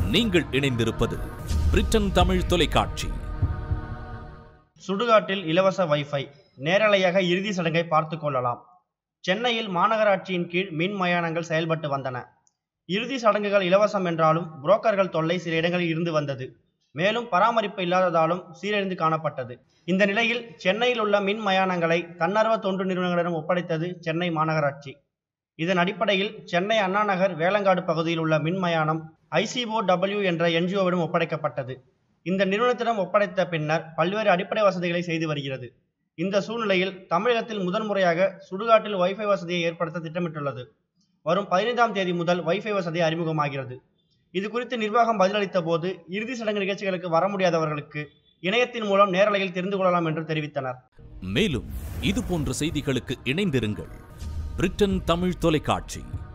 நீங்கள் இணைந்திருப்பது பிரிட்டன் தமிழ் தொலைக்காட்சி சுடுகாட்டில் இலவச வைஃபை நேரலையாக இறுதி சடங்கை பார்த்து கொள்ளலாம் சென்னையில் மாநகராட்சியின் கீழ் மின் மயானங்கள் செயல்பட்டு வந்தன இறுதி சடங்குகள் இலவசம் என்றாலும் புரோக்கர்கள் தொல்லை சில இடங்களில் இருந்து வந்தது மேலும் பராமரிப்பு இல்லாததாலும் சீரழிந்து காணப்பட்டது இந்த நிலையில் சென்னையில் உள்ள மின் மயானங்களை தன்னார்வ தொண்டு நிறுவனங்களிடம் ஒப்படைத்தது சென்னை மாநகராட்சி இதன் அடிப்படையில் சென்னை அண்ணா நகர் வேலங்காடு பகுதியில் உள்ள மின் மயானம் ஐசிஓ டபிள்யூ என்ற என்ஜிஓவிடம் ஒப்படைக்கப்பட்டது இந்த நிறுவனத்திடம் ஒப்படைத்த பின்னர் பல்வேறு அடிப்படை வசதிகளை செய்து வருகிறது இந்த சூழ்நிலையில் தமிழகத்தில் முதன்முறையாக சுடுகாட்டில் வைஃபை வசதியை ஏற்படுத்த திட்டமிட்டுள்ளது வரும் பதினைந்தாம் தேதி முதல் வைஃபை வசதி அறிமுகமாகிறது இது குறித்து நிர்வாகம் பதிலளித்த போது இறுதி சடங்கு நிகழ்ச்சிகளுக்கு வர முடியாதவர்களுக்கு இணையத்தின் மூலம் நேரலையில் தெரிந்து கொள்ளலாம் என்று தெரிவித்தனர் மேலும் இது போன்ற செய்திகளுக்கு இணைந்திருங்கள் பிரிட்டன் தமிழ் தொலைக்காட்சி